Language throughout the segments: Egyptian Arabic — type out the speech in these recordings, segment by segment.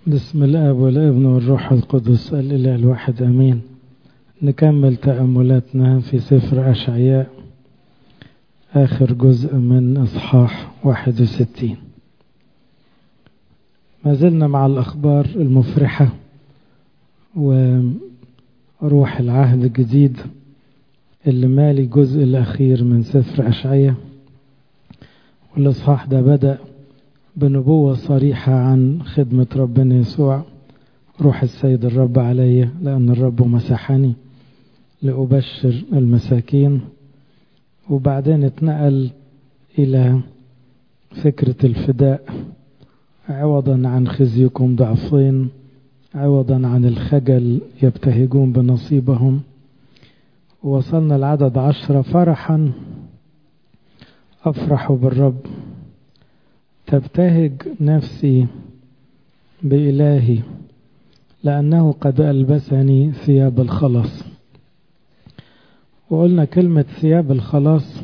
بسم الاب والابن والروح القدس الاله الواحد امين نكمل تاملاتنا في سفر اشعياء اخر جزء من اصحاح 61 ما زلنا مع الاخبار المفرحه وروح العهد الجديد اللي مالي الجزء الاخير من سفر اشعياء والاصحاح ده بدا بنبوة صريحة عن خدمة ربنا يسوع روح السيد الرب علي لأن الرب مسحني لأبشر المساكين وبعدين اتنقل إلى فكرة الفداء عوضا عن خزيكم ضعفين عوضا عن الخجل يبتهجون بنصيبهم وصلنا العدد عشرة فرحا أفرح بالرب تبتهج نفسي بإلهي لأنه قد ألبسني ثياب الخلاص وقلنا كلمة ثياب الخلاص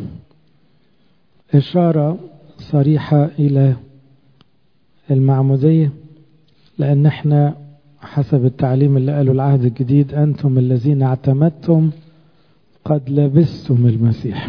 إشارة صريحة إلى المعمودية لأن احنا حسب التعليم اللي قاله العهد الجديد أنتم الذين اعتمدتم قد لبستم المسيح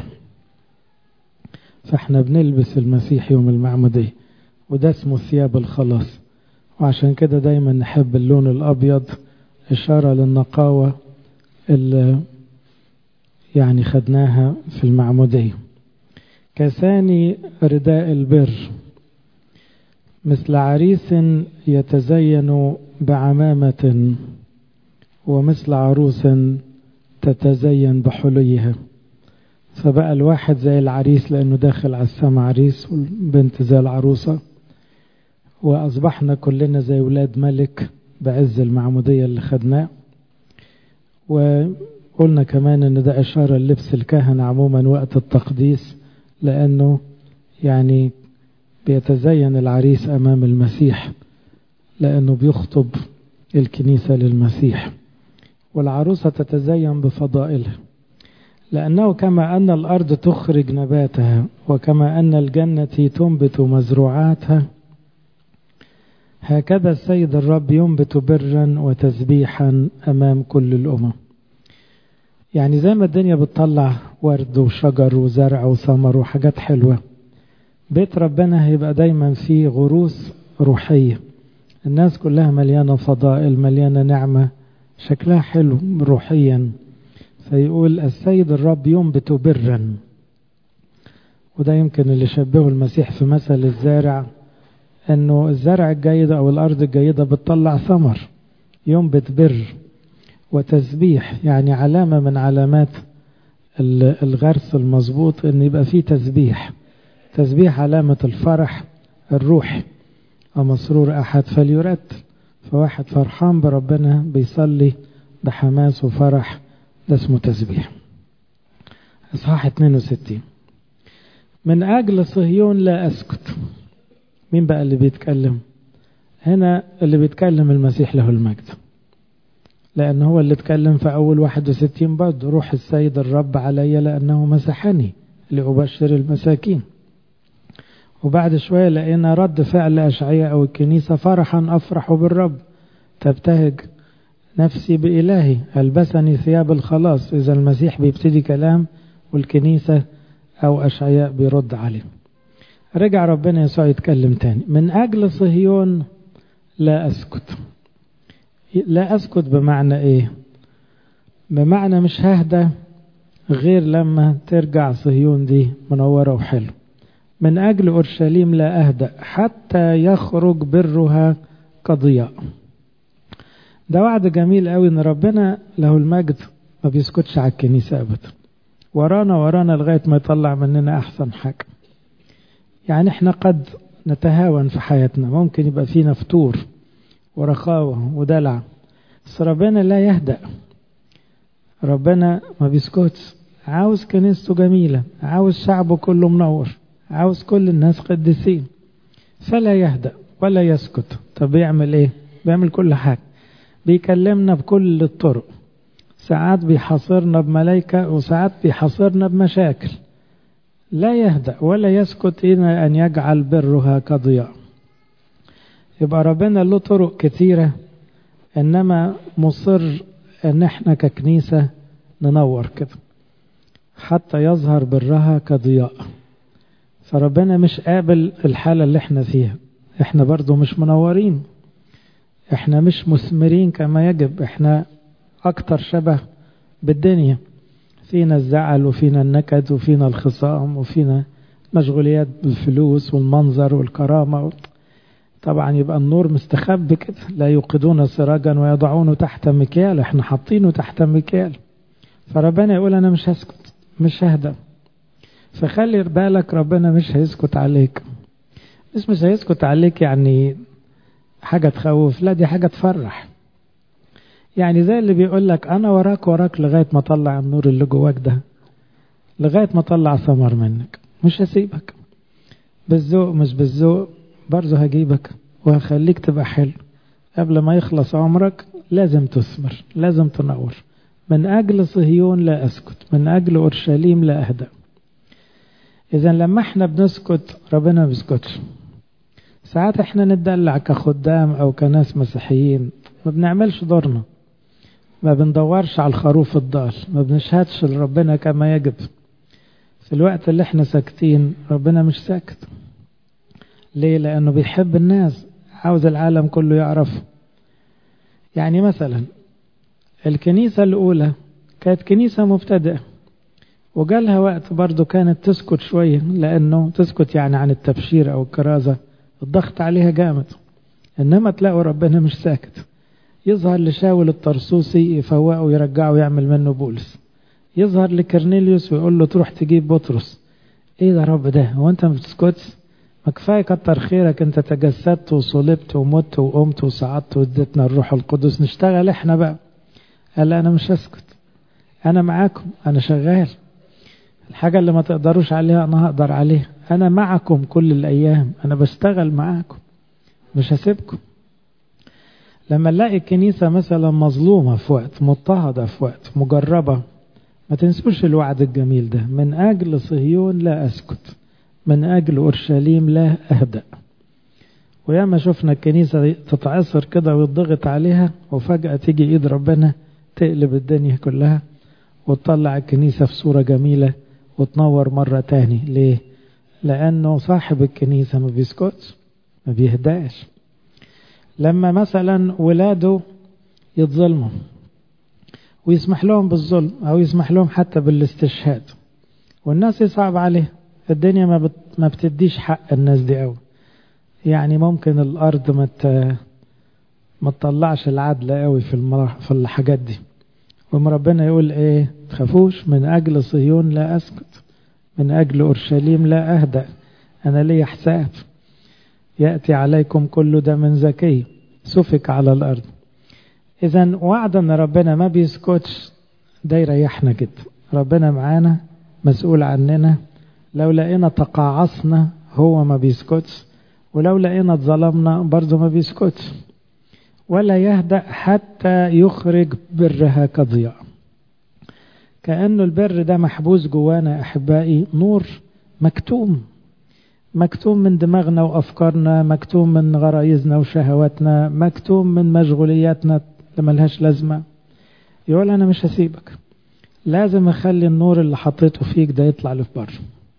فاحنا بنلبس المسيح يوم المعمودية وده اسمه ثياب الخلاص وعشان كده دايما نحب اللون الأبيض إشارة للنقاوة اللي يعني خدناها في المعمودية كساني رداء البر مثل عريس يتزين بعمامة ومثل عروس تتزين بحليها فبقى الواحد زي العريس لأنه داخل على السما عريس والبنت زي العروسة وأصبحنا كلنا زي ولاد ملك بعز المعمودية اللي خدناه وقلنا كمان ان ده إشارة للبس الكهنة عموما وقت التقديس لأنه يعني بيتزين العريس أمام المسيح لأنه بيخطب الكنيسة للمسيح والعروسة تتزين بفضائلها لأنه كما أن الأرض تخرج نباتها وكما أن الجنة تنبت مزروعاتها هكذا السيد الرب ينبت برا وتسبيحا أمام كل الأمم يعني زي ما الدنيا بتطلع ورد وشجر وزرع وثمر وحاجات حلوة بيت ربنا هيبقى دايما فيه غروس روحية الناس كلها مليانة فضائل مليانة نعمة شكلها حلو روحيا فيقول السيد الرب ينبت برا وده يمكن اللي شبهه المسيح في مثل الزارع انه الزرع الجيد او الارض الجيده بتطلع ثمر ينبت بر وتسبيح يعني علامه من علامات الغرس المظبوط ان يبقى فيه تسبيح تسبيح علامه الفرح الروحي ومسرور احد فليرتل فواحد فرحان بربنا بيصلي بحماس وفرح ده اسمه تسبيح اصحاح 62 من اجل صهيون لا اسكت مين بقى اللي بيتكلم هنا اللي بيتكلم المسيح له المجد لأن هو اللي اتكلم في أول 61 برضه روح السيد الرب علي لأنه مسحني لأبشر المساكين وبعد شوية لقينا رد فعل أشعياء أو الكنيسة فرحا أفرح بالرب تبتهج نفسي بإلهي ألبسني ثياب الخلاص إذا المسيح بيبتدي كلام والكنيسة أو أشعياء بيرد عليه رجع ربنا يسوع يتكلم تاني من أجل صهيون لا أسكت لا أسكت بمعنى إيه بمعنى مش ههدى غير لما ترجع صهيون دي منورة وحلو من أجل أورشليم لا أهدأ حتى يخرج برها كضياء ده وعد جميل قوي ان ربنا له المجد ما بيسكتش على الكنيسة ابدا ورانا ورانا لغاية ما يطلع مننا احسن حاجة يعني احنا قد نتهاون في حياتنا ممكن يبقى فينا فتور ورخاوة ودلع بس ربنا لا يهدأ ربنا ما بيسكتش عاوز كنيسته جميلة عاوز شعبه كله منور عاوز كل الناس قديسين فلا يهدأ ولا يسكت طب بيعمل ايه بيعمل كل حاجة بيكلمنا بكل الطرق ساعات بيحاصرنا بملائكة وساعات بيحاصرنا بمشاكل لا يهدأ ولا يسكت إلى أن يجعل برها كضياء يبقى ربنا له طرق كتيرة إنما مصر إن إحنا ككنيسة ننور كده حتى يظهر برها كضياء فربنا مش قابل الحالة اللي احنا فيها احنا برضو مش منورين احنا مش مثمرين كما يجب احنا اكتر شبه بالدنيا فينا الزعل وفينا النكد وفينا الخصام وفينا مشغوليات بالفلوس والمنظر والكرامة طبعا يبقى النور مستخبي كده لا يوقدون سراجا ويضعونه تحت مكيال احنا حاطينه تحت مكيال فربنا يقول انا مش هسكت مش ههدى فخلي بالك ربنا مش هيسكت عليك مش مش هيسكت عليك يعني حاجة تخوف لا دي حاجة تفرح يعني زي اللي بيقول لك أنا وراك وراك لغاية ما أطلع النور اللي جواك ده لغاية ما أطلع ثمر منك مش هسيبك بالذوق مش بالذوق برضه هجيبك وهخليك تبقى حلو قبل ما يخلص عمرك لازم تثمر لازم تنور من أجل صهيون لا أسكت من أجل أورشليم لا أهدأ إذا لما احنا بنسكت ربنا ما بيسكتش ساعات احنا نتدلع كخدام أو كناس مسيحيين ما بنعملش دورنا ما بندورش على الخروف الضال ما بنشهدش لربنا كما يجب في الوقت اللي احنا ساكتين ربنا مش ساكت ليه لأنه بيحب الناس عاوز العالم كله يعرف يعني مثلا الكنيسة الأولى كانت كنيسة مبتدئة وجالها وقت برضو كانت تسكت شوية لأنه تسكت يعني عن التبشير أو الكرازة الضغط عليها جامد إنما تلاقوا ربنا مش ساكت يظهر لشاول الطرسوسي يفوقه ويرجعه ويعمل منه بولس يظهر لكرنيليوس ويقول له تروح تجيب بطرس ايه ده رب ده هو انت ما بتسكتش ما كفايه كتر خيرك انت تجسدت وصلبت ومت وقمت وصعدت واديتنا الروح القدس نشتغل احنا بقى قال انا مش هسكت انا معاكم انا شغال الحاجة اللي ما تقدروش عليها انا هقدر عليها انا معكم كل الايام انا بشتغل معاكم مش هسيبكم لما نلاقي الكنيسة مثلا مظلومة في وقت مضطهدة في وقت مجربة ما تنسوش الوعد الجميل ده من أجل صهيون لا أسكت من أجل أورشليم لا أهدأ وياما شفنا الكنيسة تتعصر كده ويضغط عليها وفجأة تيجي إيد ربنا تقلب الدنيا كلها وتطلع الكنيسة في صورة جميلة وتنور مرة تاني ليه؟ لأنه صاحب الكنيسة ما بيسكتش ما بيهداش لما مثلا ولاده يتظلموا ويسمح لهم بالظلم أو يسمح لهم حتى بالاستشهاد والناس يصعب عليه الدنيا ما, بت ما بتديش حق الناس دي قوي يعني ممكن الأرض ما ما تطلعش العدل قوي في المرح في الحاجات دي وما ربنا يقول ايه تخافوش من أجل صهيون لا أسكت من أجل أورشليم لا أهدأ أنا لي حساب يأتي عليكم كل دم زكي سفك على الأرض إذا وعد أن ربنا ما بيسكتش ده يريحنا جدا ربنا معانا مسؤول عننا لو لقينا تقاعصنا هو ما بيسكتش ولو لقينا اتظلمنا برضه ما بيسكتش ولا يهدأ حتى يخرج برها كضياء كأنه البر ده محبوس جوانا أحبائي نور مكتوم مكتوم من دماغنا وأفكارنا مكتوم من غرايزنا وشهواتنا مكتوم من مشغولياتنا اللي ملهاش لازمة يقول أنا مش هسيبك لازم أخلي النور اللي حطيته فيك ده يطلع لبره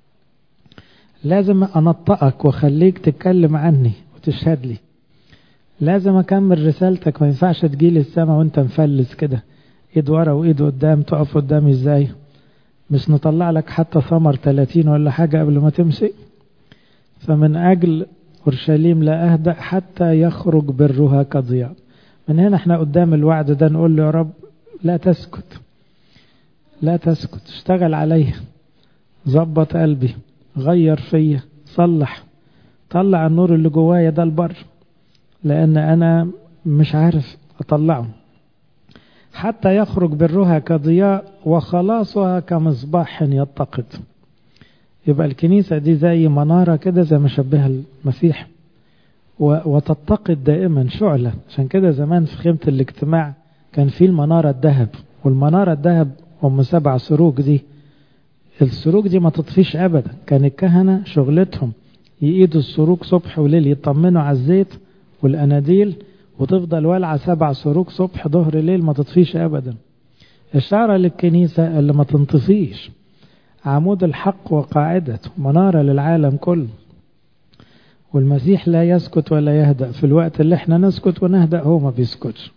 لازم أنطقك وأخليك تتكلم عني وتشهد لي لازم أكمل رسالتك ما ينفعش تجيلي السما وأنت مفلس كده إيد ورا وإيد قدام تقف قدامي إزاي مش نطلع لك حتى ثمر 30 ولا حاجة قبل ما تمشي فمن أجل أورشليم لا أهدأ حتى يخرج برها كضياء من هنا احنا قدام الوعد ده نقول له يا رب لا تسكت لا تسكت اشتغل عليا ظبط قلبي غير فيا صلح طلع النور اللي جوايا ده البر لأن أنا مش عارف أطلعه حتى يخرج برها كضياء وخلاصها كمصباح يتقد يبقى الكنيسة دي زي منارة كده زي ما شبهها المسيح وتتقد دائما شعلة عشان كده زمان في خيمة الاجتماع كان في المنارة الذهب والمنارة الذهب أم سبع سروج دي السروج دي ما تطفيش أبدا كان الكهنة شغلتهم يقيدوا السروج صبح وليل يطمنوا على الزيت والأناديل وتفضل والعة سبع سروج صبح ظهر ليل ما تطفيش أبدا إشارة للكنيسة اللي ما تنطفيش عمود الحق وقاعدته منارة للعالم كله والمسيح لا يسكت ولا يهدأ في الوقت اللي احنا نسكت ونهدأ هو ما بيسكتش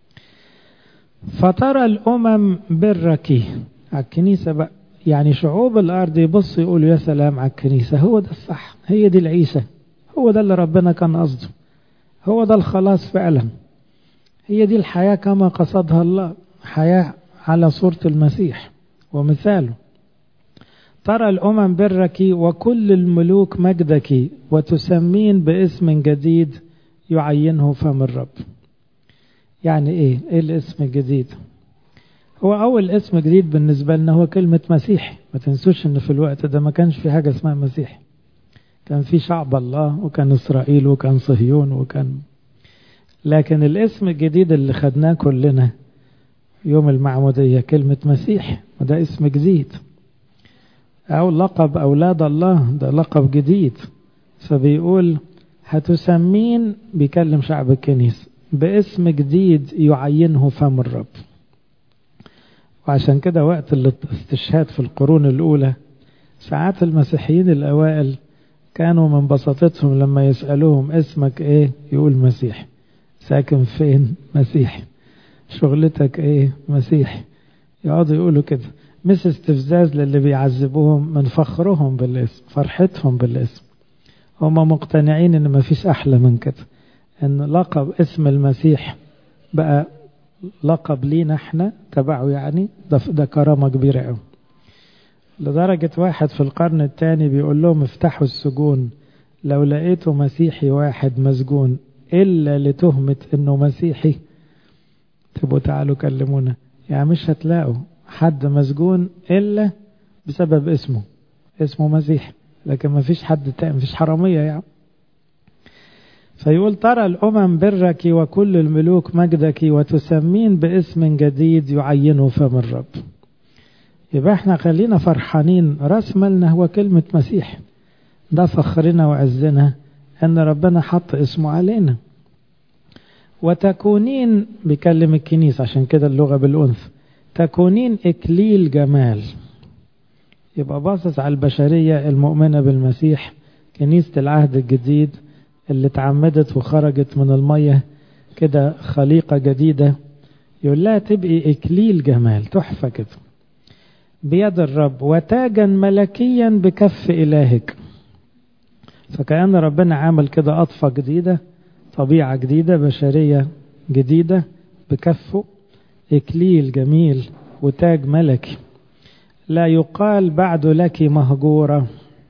فترى الأمم برك على الكنيسة بقى يعني شعوب الأرض يبصوا يقولوا يا سلام على الكنيسة هو ده الصح هي دي العيشة هو ده اللي ربنا كان قصده هو ده الخلاص فعلا هي دي الحياة كما قصدها الله حياة على صورة المسيح ومثاله ترى الأمم برك وكل الملوك مجدك وتسمين باسم جديد يعينه فم الرب يعني ايه ايه الاسم الجديد هو اول اسم جديد بالنسبة لنا هو كلمة مسيح ما تنسوش ان في الوقت ده ما كانش في حاجة اسمها مسيح كان في شعب الله وكان اسرائيل وكان صهيون وكان لكن الاسم الجديد اللي خدناه كلنا يوم المعمودية كلمة مسيح وده اسم جديد أو لقب أولاد الله ده لقب جديد فبيقول هتسمين بيكلم شعب الكنيسة باسم جديد يعينه فم الرب وعشان كده وقت الاستشهاد في القرون الأولى ساعات المسيحيين الأوائل كانوا من بساطتهم لما يسألوهم اسمك ايه يقول مسيح ساكن فين مسيح شغلتك ايه مسيح يقعدوا يقولوا كده مش استفزاز للي بيعذبوهم من فخرهم بالاسم فرحتهم بالاسم هم مقتنعين ان مفيش احلى من كده ان لقب اسم المسيح بقى لقب لينا احنا تبعه يعني ده, ده كرامة كبيرة قوي لدرجة واحد في القرن الثاني بيقول لهم افتحوا السجون لو لقيتوا مسيحي واحد مسجون إلا لتهمة إنه مسيحي تبقوا تعالوا كلمونا يعني مش هتلاقوا حد مسجون إلا بسبب اسمه اسمه مسيح لكن ما فيش حد تاني مفيش حرامية يعني فيقول ترى الأمم برك وكل الملوك مجدك وتسمين باسم جديد يعينه فم الرب يبقى احنا خلينا فرحانين راس مالنا هو كلمة مسيح ده فخرنا وعزنا ان ربنا حط اسمه علينا وتكونين بيكلم الكنيسة عشان كده اللغة بالأنثى تكونين إكليل جمال يبقى باصص على البشرية المؤمنة بالمسيح كنيسة العهد الجديد اللي اتعمدت وخرجت من المية كده خليقة جديدة يقول لها تبقي إكليل جمال تحفة كده بيد الرب وتاجا ملكيا بكف إلهك فكأن ربنا عامل كده أطفة جديدة طبيعة جديدة بشرية جديدة بكفه إكليل جميل وتاج ملكي لا يقال بعد لك مهجورة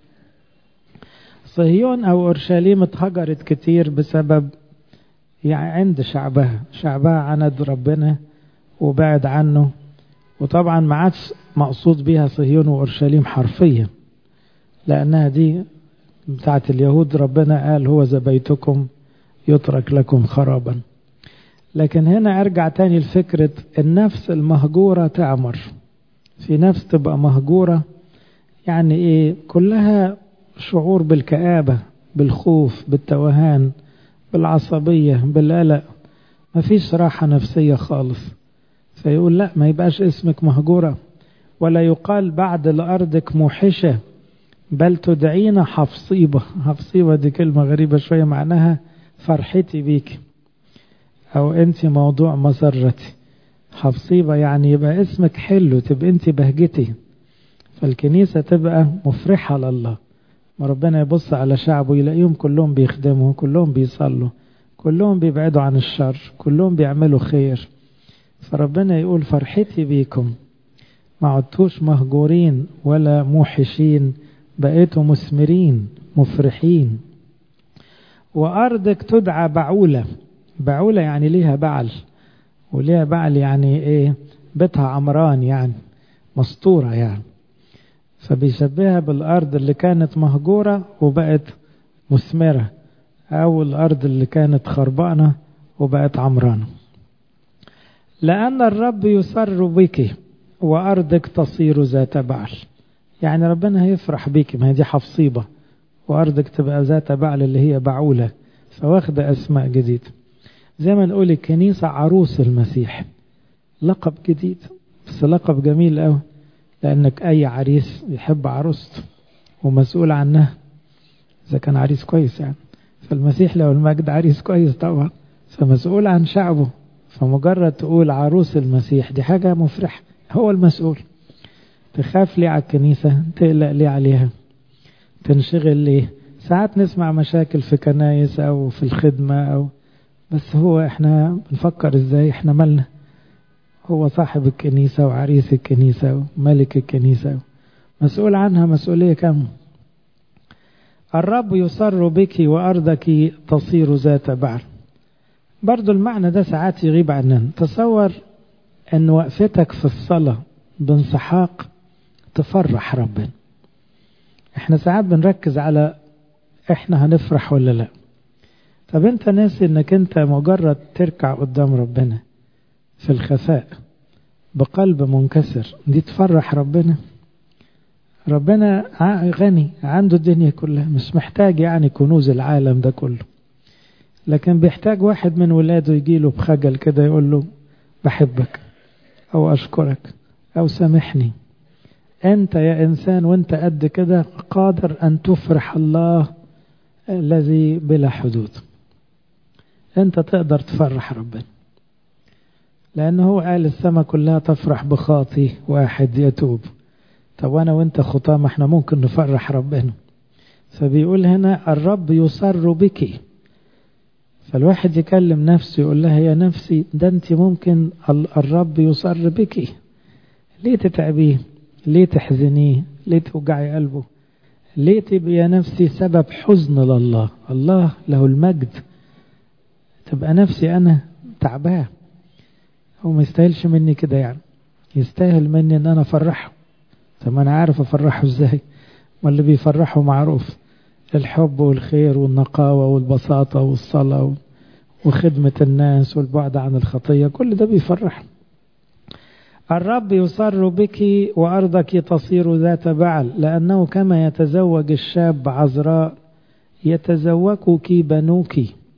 صهيون أو أورشليم اتهجرت كتير بسبب يعني عند شعبها شعبها عند ربنا وبعد عنه وطبعا ما عادش مقصود بها صهيون وأورشليم حرفيا لأنها دي بتاعت اليهود ربنا قال هو بيتكم يترك لكم خرابا لكن هنا أرجع تاني لفكرة النفس المهجورة تعمر في نفس تبقى مهجورة يعني إيه كلها شعور بالكآبة بالخوف بالتوهان بالعصبية بالقلق مفيش راحة نفسية خالص فيقول لا ما يبقاش اسمك مهجورة ولا يقال بعد لأرضك موحشة بل تدعين حفصيبة حفصيبة دي كلمة غريبة شوية معناها فرحتي بيك أو أنت موضوع مسرتي حفصيبة يعني يبقى اسمك حلو تبقى أنت بهجتي فالكنيسة تبقى مفرحة لله ما ربنا يبص على شعبه يلاقيهم كلهم بيخدموا كلهم بيصلوا كلهم بيبعدوا عن الشر كلهم بيعملوا خير فربنا يقول فرحتي بيكم ما عدتوش مهجورين ولا موحشين بقيتوا مثمرين مفرحين وأرضك تدعى بعولة بعولة يعني ليها بعل وليها بعل يعني ايه بيتها عمران يعني مسطورة يعني فبيشبهها بالأرض اللي كانت مهجورة وبقت مثمرة أو الأرض اللي كانت خربانة وبقت عمرانة لأن الرب يسر بك وأرضك تصير ذات بعل يعني ربنا هيفرح بيك ما هي دي حفصيبة وأرضك تبقى ذات بعل اللي هي بعولة فواخدة أسماء جديدة زي ما نقول الكنيسة عروس المسيح لقب جديد بس لقب جميل قوي لأنك أي عريس يحب عروسته ومسؤول عنها إذا كان عريس كويس يعني فالمسيح لو المجد عريس كويس طبعا فمسؤول عن شعبه فمجرد تقول عروس المسيح دي حاجة مفرحة هو المسؤول تخاف ليه على الكنيسة تقلق ليه عليها تنشغل ليه ساعات نسمع مشاكل في كنايس أو في الخدمة أو بس هو احنا بنفكر ازاي احنا مالنا هو صاحب الكنيسة وعريس الكنيسة وملك الكنيسة مسؤول عنها مسؤولية كاملة الرب يسر بك وأرضك تصير ذات بعل برضو المعنى ده ساعات يغيب عننا تصور أن وقفتك في الصلاة بانسحاق تفرح ربنا احنا ساعات بنركز على احنا هنفرح ولا لا طب انت ناسي انك انت مجرد تركع قدام ربنا في الخفاء بقلب منكسر دي تفرح ربنا ربنا غني عنده الدنيا كلها مش محتاج يعني كنوز العالم ده كله لكن بيحتاج واحد من ولاده يجيله بخجل كده يقول له بحبك او اشكرك او سامحني انت يا انسان وانت قد كده قادر ان تفرح الله الذي بلا حدود انت تقدر تفرح ربنا لانه هو قال السماء كلها تفرح بخاطي واحد يتوب طب وانا وانت خطاه ما احنا ممكن نفرح ربنا فبيقول هنا الرب يسر بك فالواحد يكلم نفسه يقول لها يا نفسي ده انت ممكن الرب يسر بك ليه تتعبيه ليه تحزنيه ليه توجعي قلبه ليه تبقي يا نفسي سبب حزن لله الله له المجد تبقى نفسي انا تعباه هو ما يستاهلش مني كده يعني يستاهل مني ان انا افرحه طب انا عارف افرحه ازاي ما اللي بيفرحه معروف الحب والخير والنقاوة والبساطة والصلاة وخدمة الناس والبعد عن الخطية كل ده بيفرح الرب يسر بك وأرضك تصير ذات بعل لأنه كما يتزوج الشاب عذراء يتزوجك بنوك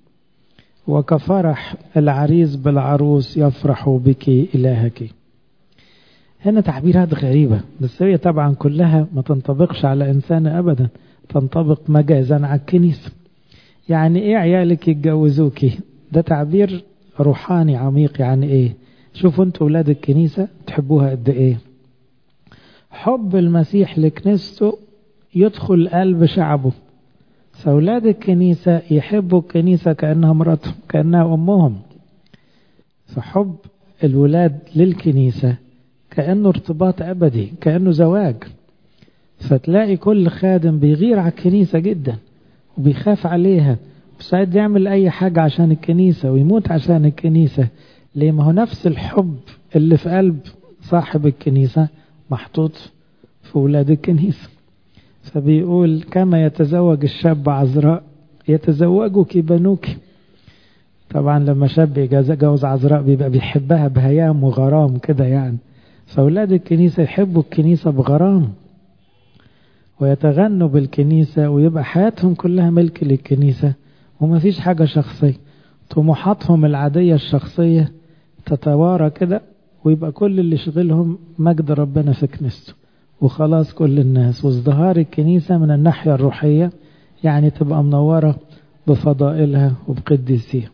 وكفرح العريس بالعروس يفرح بك إلهك هنا تعبيرات غريبة بس هي طبعا كلها ما تنطبقش على إنسان أبدا تنطبق مجازا على الكنيسة يعني إيه عيالك يتجوزوكي ده تعبير روحاني عميق يعني إيه شوفوا انتوا ولاد الكنيسة تحبوها قد إيه حب المسيح لكنيسته يدخل قلب شعبه فأولاد الكنيسة يحبوا الكنيسة كأنها مراتهم كأنها أمهم فحب الولاد للكنيسة كأنه ارتباط أبدي كأنه زواج فتلاقي كل خادم بيغير على الكنيسة جدا وبيخاف عليها وساعات يعمل أي حاجة عشان الكنيسة ويموت عشان الكنيسة ليه ما هو نفس الحب اللي في قلب صاحب الكنيسة محطوط في ولاد الكنيسة فبيقول كما يتزوج الشاب عذراء يتزوجك بنوك طبعا لما شاب يتجوز عذراء بيبقى بيحبها بهيام وغرام كده يعني فأولاد الكنيسة يحبوا الكنيسة بغرام ويتغنوا بالكنيسة ويبقى حياتهم كلها ملك للكنيسة وما فيش حاجة شخصية طموحاتهم العادية الشخصية تتوارى كده ويبقى كل اللي شغلهم مجد ربنا في كنيسته وخلاص كل الناس وازدهار الكنيسة من الناحية الروحية يعني تبقى منورة بفضائلها وبقديسيها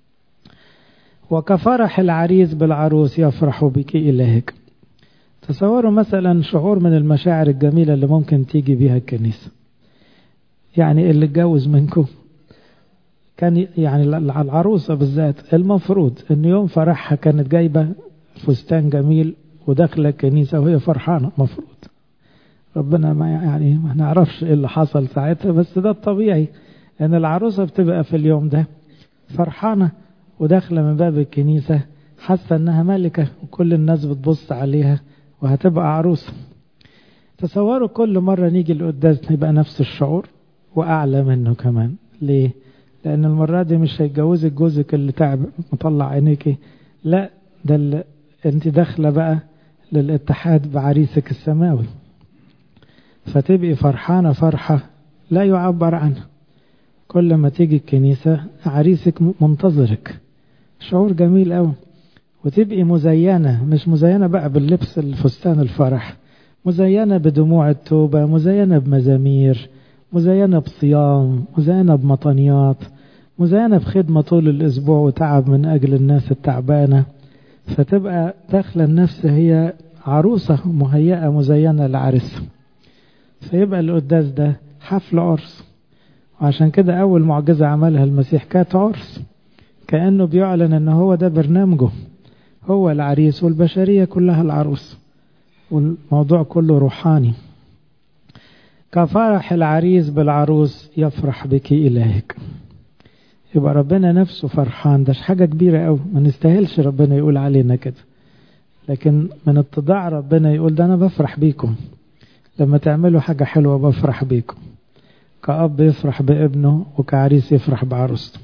وكفرح العريس بالعروس يفرح بك إلهك تصوروا مثلا شعور من المشاعر الجميلة اللي ممكن تيجي بيها الكنيسة يعني اللي اتجوز منكم كان يعني العروسة بالذات المفروض ان يوم فرحها كانت جايبة فستان جميل وداخلة الكنيسة وهي فرحانة مفروض ربنا ما يعني ما نعرفش ايه اللي حصل ساعتها بس ده الطبيعي ان العروسة بتبقى في اليوم ده فرحانة وداخلة من باب الكنيسة حاسة انها ملكة وكل الناس بتبص عليها وهتبقى عروسة تصوروا كل مرة نيجي القداس يبقى نفس الشعور وأعلى منه كمان ليه؟ لأن المرة دي مش هيتجوزك جوزك اللي تعب مطلع عينيكي لا ده اللي انت داخلة بقى للاتحاد بعريسك السماوي فتبقي فرحانة فرحة لا يعبر عنها كل ما تيجي الكنيسة عريسك منتظرك شعور جميل قوي وتبقي مزينة مش مزينة بقى باللبس الفستان الفرح مزينة بدموع التوبة مزينة بمزامير مزينة بصيام مزينة بمطنيات مزينة بخدمة طول الأسبوع وتعب من أجل الناس التعبانة فتبقى داخلة النفس هي عروسة مهيئة مزينة لعرسها فيبقى القداس ده حفل عرس وعشان كده أول معجزة عملها المسيح كانت عرس كأنه بيعلن أن هو ده برنامجه هو العريس والبشرية كلها العروس والموضوع كله روحاني كفرح العريس بالعروس يفرح بك إلهك يبقى ربنا نفسه فرحان ده حاجة كبيرة أوي ما نستاهلش ربنا يقول علينا كده لكن من اتضاع ربنا يقول ده أنا بفرح بيكم لما تعملوا حاجة حلوة بفرح بيكم كأب يفرح بابنه وكعريس يفرح بعروسته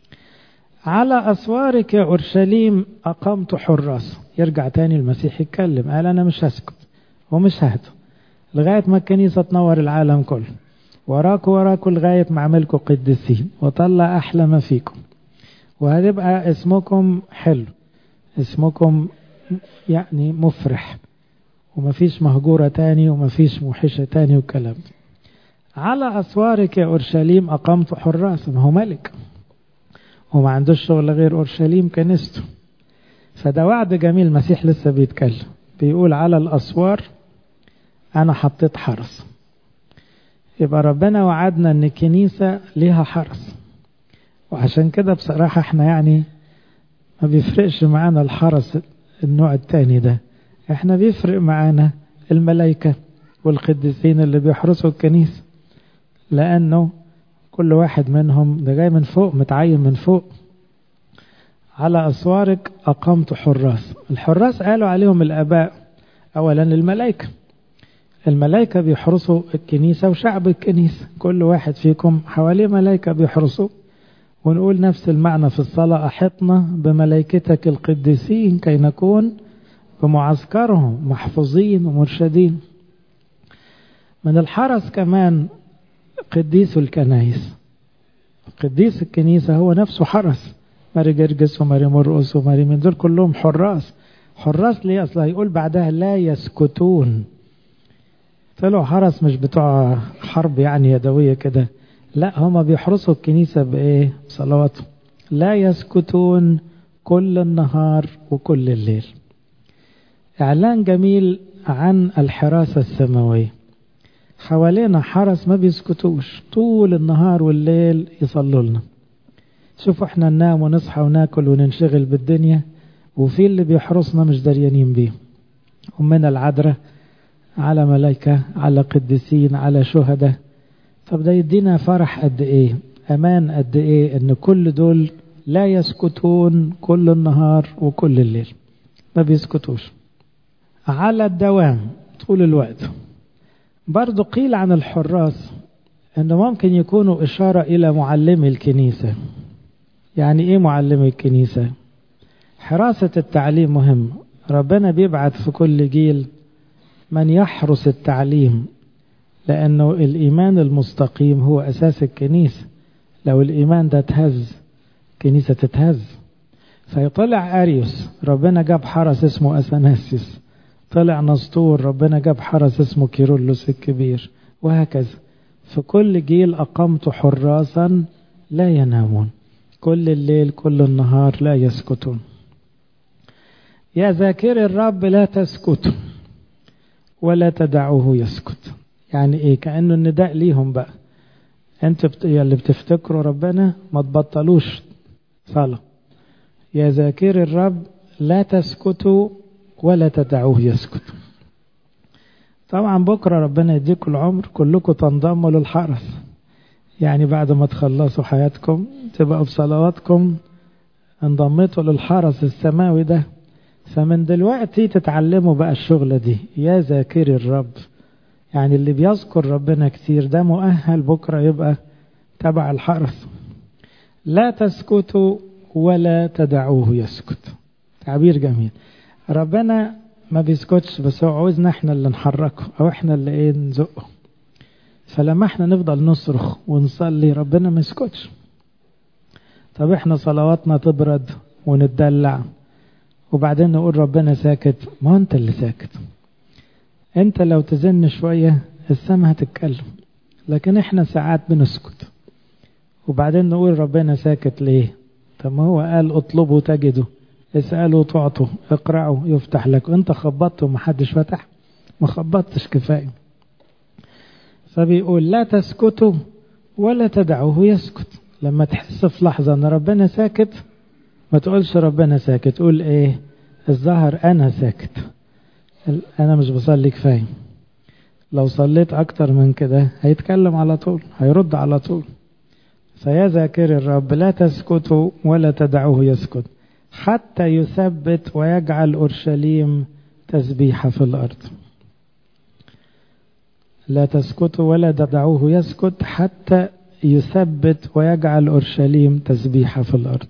على أسوارك يا أورشليم أقمت حراس يرجع تاني المسيح يتكلم قال أنا مش هسكت ومش ههدى لغاية ما الكنيسة تنور العالم كله وراكوا وراكوا لغاية ما عملكوا قديسين وطلع أحلى ما فيكم وهتبقى اسمكم حلو اسمكم يعني مفرح ومفيش مهجورة تاني ومفيش موحشة تاني والكلام على أسوارك يا أورشليم أقمت حراس ما هو ملك وما عندوش شغل غير أورشليم كنيسته فده وعد جميل المسيح لسه بيتكلم بيقول على الأسوار أنا حطيت حرس يبقى ربنا وعدنا ان الكنيسة ليها حرس وعشان كده بصراحة احنا يعني ما بيفرقش معانا الحرس النوع التاني ده احنا بيفرق معانا الملائكة والقديسين اللي بيحرسوا الكنيسة لانه كل واحد منهم ده جاي من فوق متعين من فوق على أسوارك أقمت حراس الحراس قالوا عليهم الآباء أولا الملائكة الملائكة بيحرسوا الكنيسة وشعب الكنيسة كل واحد فيكم حواليه ملائكة بيحرسوا ونقول نفس المعنى في الصلاة أحطنا بملائكتك القديسين كي نكون بمعسكرهم محفوظين ومرشدين من الحرس كمان قديس الكنايس قديس الكنيسة هو نفسه حرس ماري جرجس وماري مرقس وماري من دول كلهم حراس حراس ليه أصلا يقول بعدها لا يسكتون طلعوا حرس مش بتوع حرب يعني يدوية كده لا هما بيحرسوا الكنيسة بإيه بصلواتهم لا يسكتون كل النهار وكل الليل إعلان جميل عن الحراسة السماوية حوالينا حرس ما بيسكتوش طول النهار والليل يصلوا لنا شوفوا احنا ننام ونصحى وناكل وننشغل بالدنيا وفي اللي بيحرسنا مش دريانين بيه ومن العذراء على ملائكة على قديسين على شهداء طب ده يدينا فرح قد ايه امان قد ايه ان كل دول لا يسكتون كل النهار وكل الليل ما بيسكتوش على الدوام طول الوقت برضو قيل عن الحراس انه ممكن يكونوا اشارة الى معلمي الكنيسة يعني ايه معلمي الكنيسة حراسة التعليم مهم ربنا بيبعت في كل جيل من يحرس التعليم لأنه الإيمان المستقيم هو أساس الكنيسة لو الإيمان ده تهز كنيسة تتهز فيطلع أريوس ربنا جاب حرس اسمه أثناسيوس طلع نسطور ربنا جاب حرس اسمه كيرلس الكبير وهكذا في كل جيل أقمت حراسا لا ينامون كل الليل كل النهار لا يسكتون يا ذاكر الرب لا تسكتوا ولا تدعوه يسكت يعني ايه كأنه النداء ليهم بقى انت بت... اللي بتفتكروا ربنا ما تبطلوش صلاة يا ذاكر الرب لا تسكتوا ولا تدعوه يسكت طبعا بكرة ربنا يديكم العمر كلكم تنضموا للحرس يعني بعد ما تخلصوا حياتكم تبقوا بصلواتكم انضميتوا للحرس السماوي ده فمن دلوقتي تتعلموا بقى الشغلة دي يا ذاكر الرب يعني اللي بيذكر ربنا كتير ده مؤهل بكرة يبقى تبع الحرس لا تسكتوا ولا تدعوه يسكت تعبير جميل ربنا ما بيسكتش بس هو عاوزنا احنا اللي نحركه او احنا اللي ايه نزقه فلما احنا نفضل نصرخ ونصلي ربنا ما يسكتش طب احنا صلواتنا تبرد ونتدلع وبعدين نقول ربنا ساكت ما انت اللي ساكت انت لو تزن شوية السما هتتكلم لكن احنا ساعات بنسكت وبعدين نقول ربنا ساكت ليه طب ما هو قال اطلبوا تجدوا اسألوا تعطوا اقرأوا يفتح لك انت خبطت ومحدش فتح ما خبطتش كفاية فبيقول لا تسكتوا ولا تدعوه يسكت لما تحس في لحظة ان ربنا ساكت ما تقولش ربنا ساكت قول ايه الظهر انا ساكت انا مش بصلي كفاية لو صليت اكتر من كده هيتكلم على طول هيرد على طول فيا ذاكر الرب لا تسكتوا ولا تدعوه يسكت حتى يثبت ويجعل اورشليم تسبيحة في الارض لا تسكتوا ولا تدعوه يسكت حتى يثبت ويجعل اورشليم تسبيحة في الارض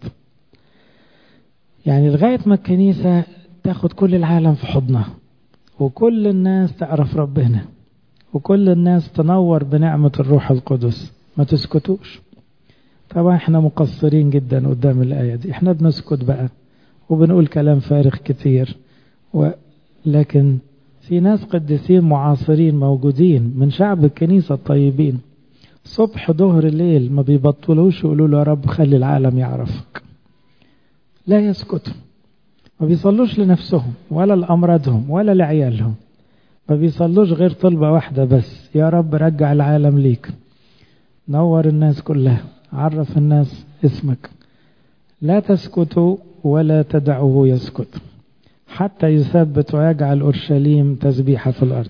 يعني لغاية ما الكنيسة تاخد كل العالم في حضنها وكل الناس تعرف ربنا وكل الناس تنور بنعمة الروح القدس ما تسكتوش طبعا احنا مقصرين جدا قدام الآية دي احنا بنسكت بقى وبنقول كلام فارغ كتير و... لكن في ناس قديسين معاصرين موجودين من شعب الكنيسة الطيبين صبح ظهر الليل ما بيبطلوش يقولوا له يا رب خلي العالم يعرفك لا يسكتوا ما بيصلوش لنفسهم ولا لأمراضهم ولا لعيالهم ما بيصلوش غير طلبة واحدة بس يا رب رجع العالم ليك نور الناس كلها عرف الناس اسمك لا تسكتوا ولا تدعوه يسكت حتى يثبت ويجعل أورشليم تسبيحة في الأرض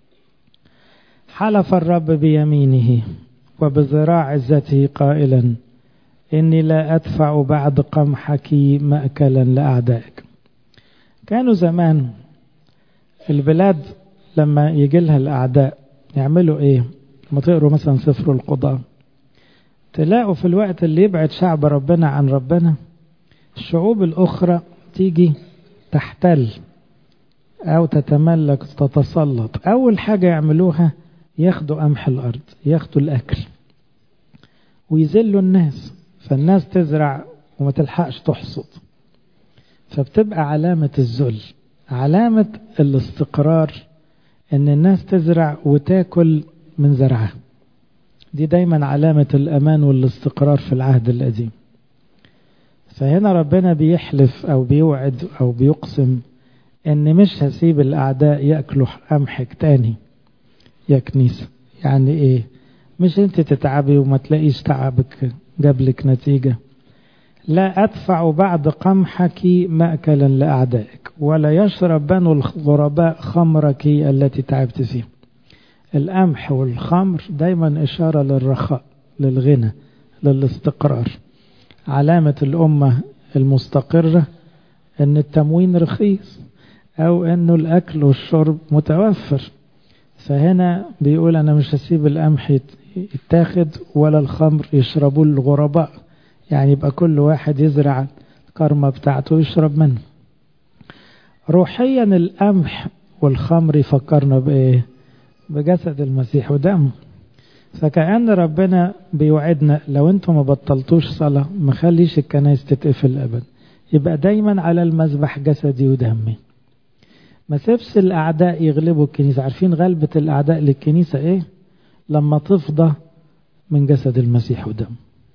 حلف الرب بيمينه وبذراع عزته قائلا إني لا أدفع بعد قمحك مأكلا لأعدائك كانوا زمان البلاد لما يجي لها الأعداء يعملوا إيه لما تقروا مثلا سفر القضاء تلاقوا في الوقت اللي يبعد شعب ربنا عن ربنا الشعوب الأخرى تيجي تحتل أو تتملك تتسلط أول حاجة يعملوها ياخدوا قمح الأرض ياخدوا الأكل ويذلوا الناس فالناس تزرع وما تلحقش تحصد فبتبقى علامة الذل علامة الاستقرار ان الناس تزرع وتاكل من زرعها دي دايما علامة الامان والاستقرار في العهد القديم فهنا ربنا بيحلف او بيوعد او بيقسم ان مش هسيب الاعداء ياكلوا قمحك تاني يا كنيسة يعني ايه مش انت تتعبي وما تلاقيش تعبك جابلك نتيجة لا أدفع بعد قمحك مأكلا لأعدائك ولا يشرب بنو الغرباء خمرك التي تعبت فيها القمح والخمر دايما إشارة للرخاء للغنى للاستقرار علامة الأمة المستقرة أن التموين رخيص أو أنه الأكل والشرب متوفر فهنا بيقول أنا مش هسيب القمح يتاخد ولا الخمر يشربوه الغرباء يعني يبقى كل واحد يزرع الكرمة بتاعته ويشرب منه روحيا القمح والخمر يفكرنا بإيه بجسد المسيح ودمه فكأن ربنا بيوعدنا لو انتم ما بطلتوش صلاة ما خليش الكنائس تتقفل أبدا يبقى دايما على المذبح جسدي ودمي ما سيبش الأعداء يغلبوا الكنيسة عارفين غلبة الأعداء للكنيسة إيه لما تفضى من جسد المسيح ودم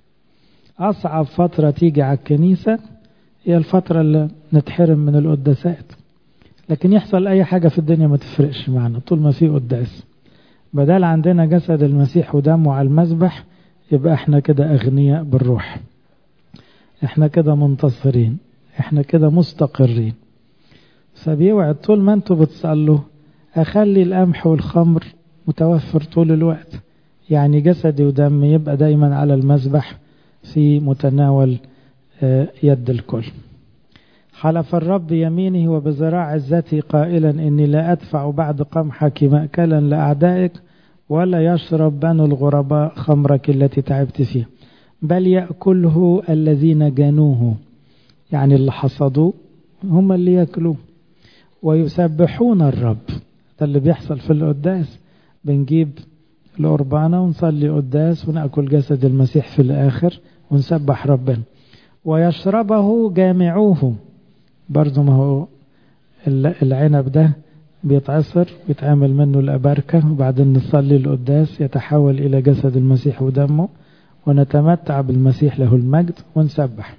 أصعب فترة تيجي على الكنيسة هي الفترة اللي نتحرم من القداسات لكن يحصل أي حاجة في الدنيا ما تفرقش معنا طول ما في قداس بدل عندنا جسد المسيح ودمه على المذبح يبقى احنا كده أغنياء بالروح احنا كده منتصرين احنا كده مستقرين فبيوعد طول ما انتوا بتصلوا اخلي القمح والخمر متوفر طول الوقت يعني جسدي ودمي يبقى دايما على المذبح في متناول يد الكل حلف الرب يمينه وبذراع عزته قائلا إني لا أدفع بعد قمحك مأكلا لأعدائك ولا يشرب بنو الغرباء خمرك التي تعبت فيها بل يأكله الذين جنوه يعني اللي حصدوه هم اللي يأكلوه ويسبحون الرب ده اللي بيحصل في القداس بنجيب القربانة ونصلي قداس ونأكل جسد المسيح في الآخر ونسبح ربنا ويشربه جامعوه برضه ما هو العنب ده بيتعصر ويتعمل منه الأبركة وبعدين نصلي القداس يتحول إلى جسد المسيح ودمه ونتمتع بالمسيح له المجد ونسبح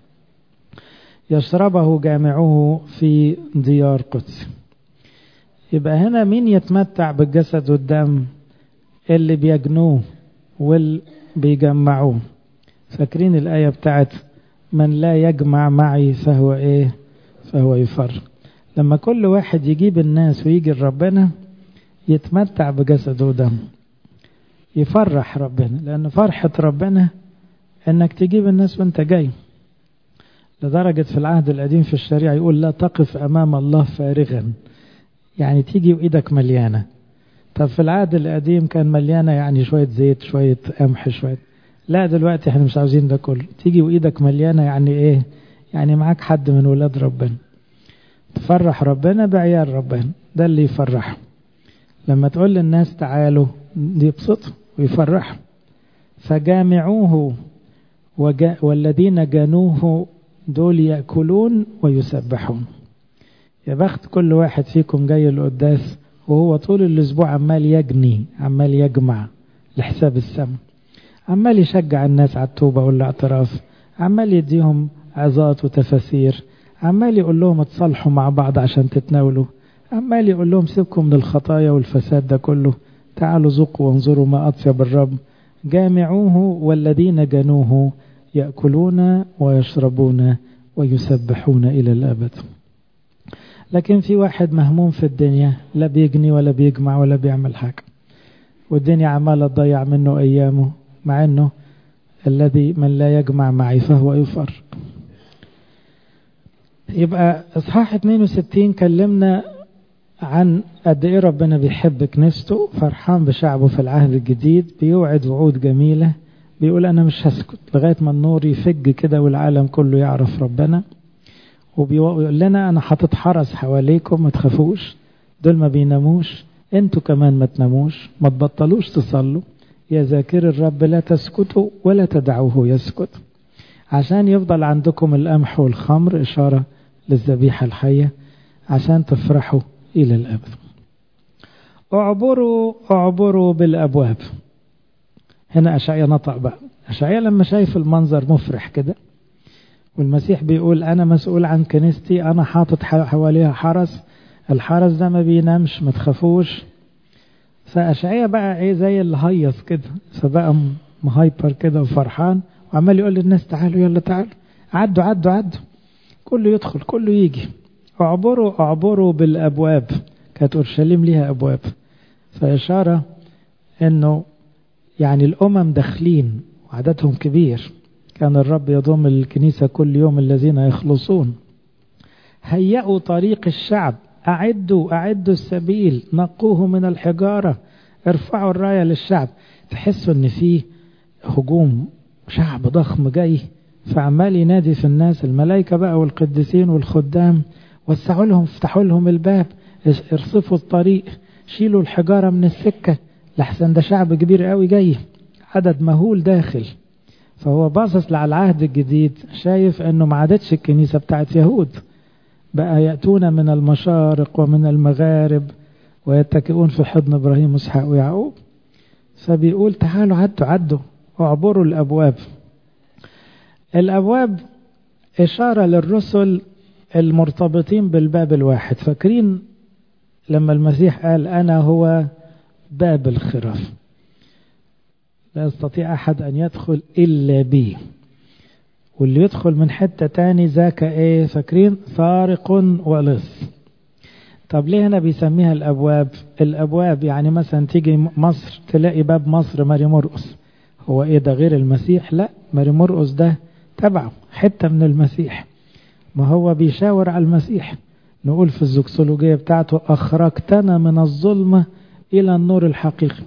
يشربه جامعه في ديار قدس يبقى هنا مين يتمتع بالجسد والدم اللي بيجنوه واللي بيجمعوه فاكرين الآية بتاعت من لا يجمع معي فهو ايه فهو يفر لما كل واحد يجيب الناس ويجي لربنا يتمتع بجسده ودمه يفرح ربنا لأن فرحة ربنا انك تجيب الناس وانت جاي لدرجة في العهد القديم في الشريعة يقول لا تقف أمام الله فارغا يعني تيجي وإيدك مليانة طب في العهد القديم كان مليانة يعني شوية زيت شوية قمح شوية لا دلوقتي احنا مش عاوزين ده كله تيجي وإيدك مليانة يعني إيه يعني معاك حد من ولاد ربنا تفرح ربنا بعيال ربنا ده اللي يفرحه لما تقول للناس تعالوا دي يبسطوا ويفرحوا فجامعوه وجا والذين جانوه دول يأكلون ويسبحون يا بخت كل واحد فيكم جاي القداس وهو طول الأسبوع عمال يجني عمال يجمع لحساب السم عمال يشجع الناس على التوبة والاعتراف عمال يديهم عظات وتفاسير عمال يقول لهم اتصالحوا مع بعض عشان تتناولوا عمال يقول لهم سيبكم من الخطايا والفساد ده كله تعالوا ذوقوا وانظروا ما أطيب الرب جامعوه والذين جنوه يأكلون ويشربون ويسبحون إلى الأبد لكن في واحد مهموم في الدنيا لا بيجني ولا بيجمع ولا بيعمل حاجة والدنيا عمالة تضيع منه أيامه مع أنه الذي من لا يجمع معي فهو يفر يبقى إصحاح 62 كلمنا عن قد إيه ربنا بيحب كنيسته فرحان بشعبه في العهد الجديد بيوعد وعود جميلة بيقول أنا مش هسكت لغاية ما النور يفج كده والعالم كله يعرف ربنا وبيقول لنا أنا حاطط حرس حواليكم ما تخافوش دول ما بيناموش انتوا كمان ما تناموش ما تبطلوش تصلوا يا ذاكر الرب لا تسكتوا ولا تدعوه يسكت عشان يفضل عندكم القمح والخمر إشارة للذبيحة الحية عشان تفرحوا إلى الأبد اعبروا اعبروا بالأبواب هنا أشعيا نطق بقى أشعيا لما شايف المنظر مفرح كده والمسيح بيقول أنا مسؤول عن كنيستي أنا حاطط حواليها حرس الحرس ده ما بينامش ما تخافوش فأشعيا بقى إيه زي اللي هيص كده فبقى مهايبر كده وفرحان وعمال يقول للناس تعالوا يلا تعالوا عدوا عدوا عدوا كله يدخل كله يجي اعبروا اعبروا بالابواب كانت اورشليم ليها ابواب فاشاره انه يعني الامم داخلين وعددهم كبير كان الرب يضم الكنيسه كل يوم الذين يخلصون هيئوا طريق الشعب اعدوا اعدوا السبيل نقوه من الحجاره ارفعوا الرايه للشعب تحسوا ان في هجوم شعب ضخم جاي فعمال ينادي في الناس الملائكة بقى والقديسين والخدام وسعوا لهم افتحوا لهم الباب ارصفوا الطريق شيلوا الحجارة من السكة لحسن ده شعب كبير قوي جاي عدد مهول داخل فهو باصص على العهد الجديد شايف انه ما عادتش الكنيسة بتاعت يهود بقى يأتون من المشارق ومن المغارب ويتكئون في حضن ابراهيم واسحاق ويعقوب فبيقول تعالوا عدوا عدوا اعبروا الابواب الابواب اشاره للرسل المرتبطين بالباب الواحد فاكرين لما المسيح قال انا هو باب الخراف لا يستطيع احد ان يدخل الا بي واللي يدخل من حتة تاني ذاك ايه فاكرين سارق ولص طب ليه هنا بيسميها الابواب الابواب يعني مثلا تيجي مصر تلاقي باب مصر ماري مرقس هو ايه ده غير المسيح لا ماري مرقس ده تبعه حتة من المسيح ما هو بيشاور على المسيح نقول في الزوكسولوجية بتاعته أخرجتنا من الظلمة إلى النور الحقيقي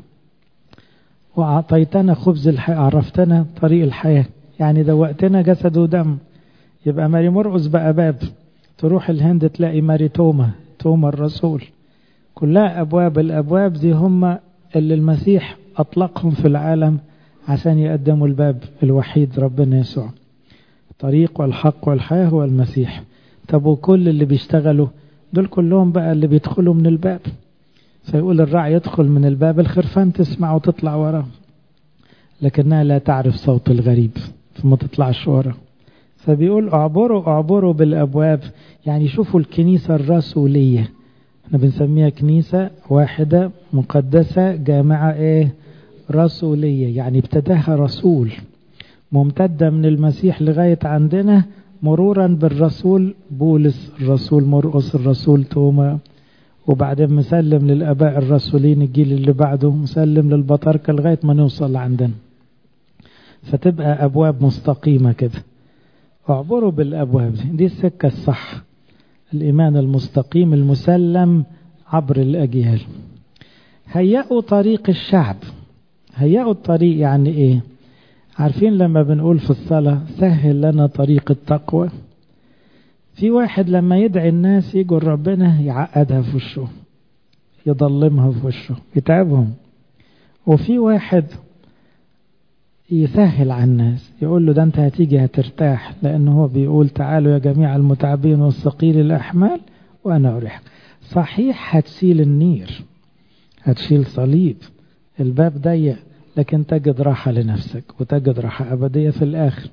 وأعطيتنا خبز الحياة عرفتنا طريق الحياة يعني دوقتنا جسد ودم يبقى ماري مرقس بقى باب تروح الهند تلاقي ماري توما توما الرسول كلها أبواب الأبواب دي هم اللي المسيح أطلقهم في العالم عشان يقدموا الباب الوحيد ربنا يسوع الطريق والحق والحياة هو المسيح طب وكل اللي بيشتغلوا دول كلهم بقى اللي بيدخلوا من الباب فيقول الراعي يدخل من الباب الخرفان تسمع وتطلع وراه لكنها لا تعرف صوت الغريب فما تطلعش وراه فبيقول اعبروا اعبروا بالابواب يعني شوفوا الكنيسه الرسوليه احنا بنسميها كنيسه واحده مقدسه جامعه ايه رسوليه يعني ابتداها رسول ممتده من المسيح لغايه عندنا مرورا بالرسول بولس الرسول مرقس الرسول توما وبعدين مسلم للاباء الرسولين الجيل اللي بعده مسلم للبطاركه لغايه ما نوصل عندنا فتبقى ابواب مستقيمه كده اعبروا بالابواب دي, دي السكه الصح الايمان المستقيم المسلم عبر الاجيال هيئوا طريق الشعب هيئوا الطريق يعني ايه عارفين لما بنقول في الصلاه سهل لنا طريق التقوى في واحد لما يدعي الناس يجوا ربنا يعقدها في وشه يضلمها في وشه يتعبهم وفي واحد يسهل على الناس يقول له ده انت هتيجي هترتاح لانه هو بيقول تعالوا يا جميع المتعبين والثقيل الاحمال وانا اريحك صحيح هتشيل النير هتشيل صليب الباب ضيق لكن تجد راحة لنفسك وتجد راحة أبدية في الآخر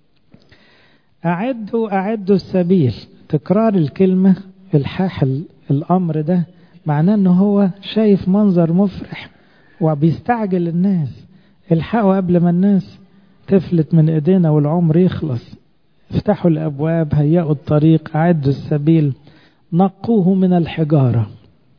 أعدوا أعدوا السبيل تكرار الكلمة الحاح الأمر ده معناه أنه هو شايف منظر مفرح وبيستعجل الناس الحقوا قبل ما الناس تفلت من ايدينا والعمر يخلص افتحوا الابواب هيئوا الطريق اعدوا السبيل نقوه من الحجاره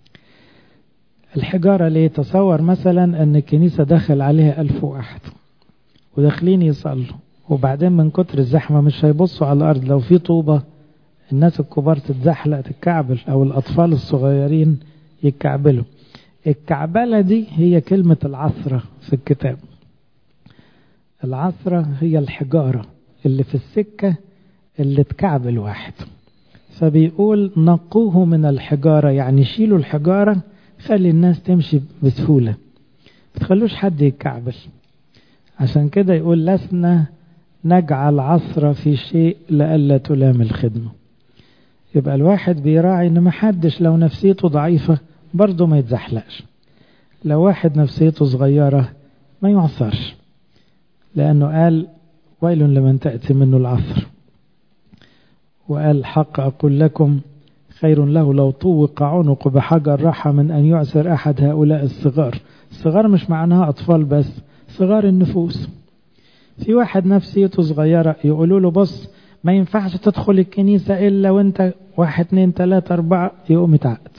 الحجاره ليه تصور مثلا ان الكنيسه دخل عليها ألف واحد وداخلين يصلوا وبعدين من كتر الزحمه مش هيبصوا على الارض لو في طوبه الناس الكبار تتزحلق تتكعبل او الاطفال الصغيرين يتكعبلوا الكعبله دي هي كلمه العثره في الكتاب العثرة هي الحجارة اللي في السكة اللي تكعب الواحد فبيقول نقوه من الحجارة يعني شيلوا الحجارة خلي الناس تمشي بسهولة تخلوش حد يتكعبل عشان كده يقول لسنا نجعل عصرة في شيء لألا تلام الخدمة يبقى الواحد بيراعي ان محدش لو نفسيته ضعيفة برضه ما يتزحلقش لو واحد نفسيته صغيرة ما يعثرش لأنه قال ويل لمن تأتي منه العثر وقال حق أقول لكم خير له لو طوق عنق بحجر رحى من أن يعسر أحد هؤلاء الصغار الصغار مش معناها أطفال بس صغار النفوس في واحد نفسيته صغيرة يقولوا له بص ما ينفعش تدخل الكنيسة إلا وانت واحد اتنين تلاتة أربعة يقوم يتعقد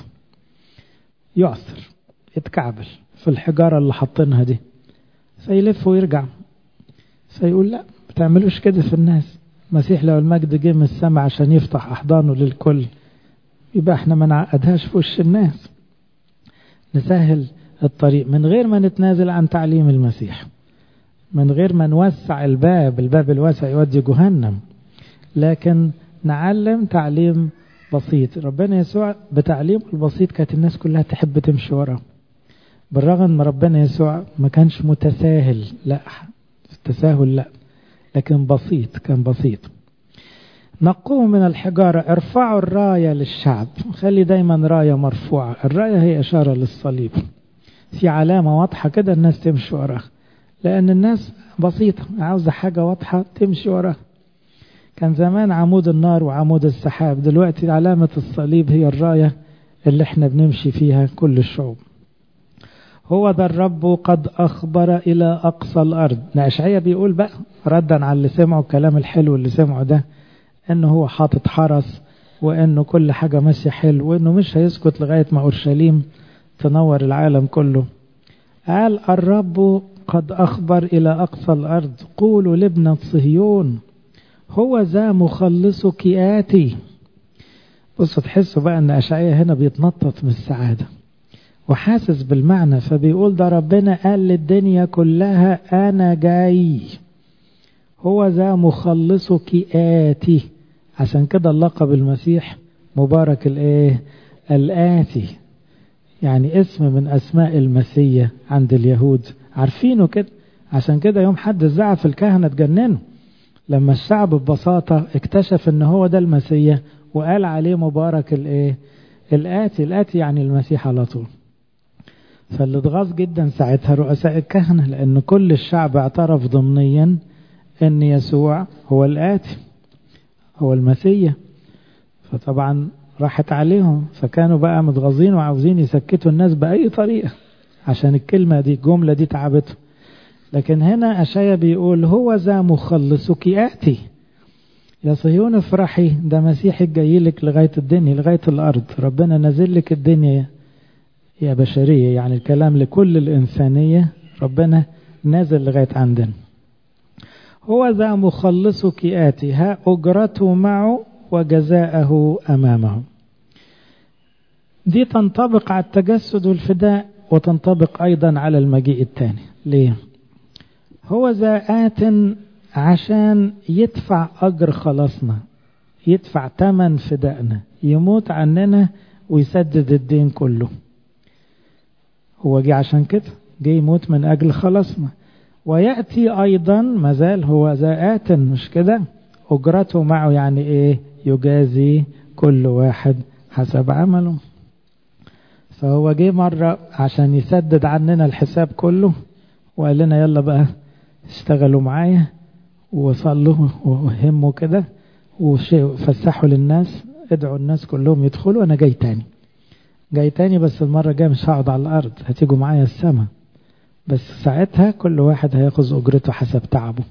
يعثر يتكعبل في الحجارة اللي حاطينها دي فيلف ويرجع فيقول لا ما تعملوش كده في الناس المسيح لو المجد جه من السماء عشان يفتح احضانه للكل يبقى احنا ما نعقدهاش في وش الناس نسهل الطريق من غير ما نتنازل عن تعليم المسيح من غير ما نوسع الباب الباب الواسع يودي جهنم لكن نعلم تعليم بسيط ربنا يسوع بتعليمه البسيط كانت الناس كلها تحب تمشي وراه بالرغم ان ربنا يسوع ما كانش متساهل لا التساهل لا لكن بسيط كان بسيط نقوه من الحجارة ارفعوا الراية للشعب خلي دايما راية مرفوعة الراية هي إشارة للصليب في علامة واضحة كده الناس تمشي وراها لأن الناس بسيطة عاوزة حاجة واضحة تمشي وراها كان زمان عمود النار وعمود السحاب دلوقتي علامة الصليب هي الراية اللي احنا بنمشي فيها كل الشعوب هو ذا الرب قد أخبر إلى أقصى الأرض أشعيا بيقول بقى ردا على اللي سمعوا الكلام الحلو اللي سمعوا ده إنه هو حاطط حرس وإنه كل حاجة ماشية حلو وإنه مش هيسكت لغاية ما أورشليم تنور العالم كله قال الرب قد أخبر إلى أقصى الأرض قولوا لابنة صهيون هو ذا مخلصك آتي بصوا تحسوا بقى ان اشعياء هنا بيتنطط من السعاده وحاسس بالمعنى فبيقول ده ربنا قال للدنيا كلها انا جاي هو ذا مخلصك آتي عشان كده اللقب المسيح مبارك الايه الآتي يعني اسم من اسماء المسيح عند اليهود عارفينه كده عشان كده يوم حد زعف الكهنة اتجننوا لما الشعب ببساطة اكتشف ان هو ده المسيح وقال عليه مبارك الايه الآتي الآتي يعني المسيح على طول فاللي اتغاظ جدا ساعتها رؤساء الكهنة لأن كل الشعب اعترف ضمنيا أن يسوع هو الآتي هو المسيح فطبعا راحت عليهم فكانوا بقى متغاظين وعاوزين يسكتوا الناس بأي طريقة عشان الكلمة دي الجملة دي تعبتهم لكن هنا أشياء بيقول هو ذا مخلصك آتي يا صهيون افرحي ده مسيحك جاي لك لغاية الدنيا لغاية الأرض ربنا نازل لك الدنيا يا بشرية يعني الكلام لكل الإنسانية ربنا نازل لغاية عندنا هو ذا مخلصك آتي ها أجرته معه وجزاءه أمامه دي تنطبق على التجسد والفداء وتنطبق أيضا على المجيء الثاني ليه هو ذا آت عشان يدفع أجر خلاصنا يدفع تمن فدائنا يموت عننا ويسدد الدين كله هو جه عشان كده جه يموت من أجل خلاصنا ويأتي أيضا مازال هو ذا آت مش كده أجرته معه يعني إيه يجازي كل واحد حسب عمله فهو جه مرة عشان يسدد عننا الحساب كله وقال لنا يلا بقى اشتغلوا معايا وصلوا وهموا كده وفسحوا للناس ادعوا الناس كلهم يدخلوا انا جاي تاني جاي تاني بس المرة الجاية مش هقعد على الارض هتيجوا معايا السما بس ساعتها كل واحد هياخذ اجرته حسب تعبه